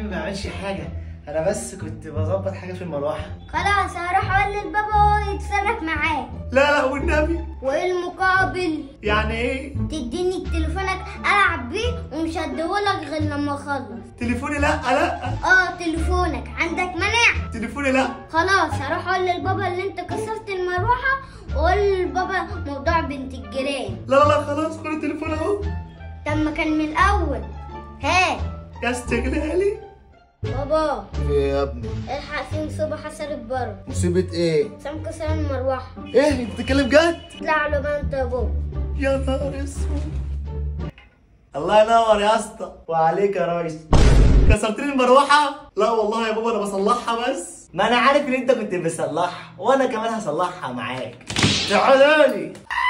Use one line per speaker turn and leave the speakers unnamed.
ما بعملش حاجه انا بس كنت بظبط حاجه في المروحه
خلاص هروح اقول للبابا وهو يتصرف معاك
لا لا والنبي
وايه المقابل
يعني ايه
تديني تليفونك العب بيه ومش هديهولك غير لما اخلص
تليفوني لا لا
اه تليفونك عندك مانع
تليفوني لا
خلاص هروح اقول للبابا اللي انت كسرت المروحه واقول للبابا موضوع بنت الجيران
لا لا لا خلاص خد التليفون اهو
طب ما كان من الاول ها
يا استغلالي
بابا
في ايه يا ابني
الحق في مصيبه حصلت بره
مصيبة ايه
سام كسر المروحه
ايه انت بتتكلم جد
اطلع له بقى انت يا بابا
يا نهار اسود الله ينور يا اسطى وعليك يا ريس كسرت لي المروحه لا والله يا بابا انا بصلحها بس ما انا عارف ان انت كنت بتصلحها وانا كمان هصلحها معاك تعالى لي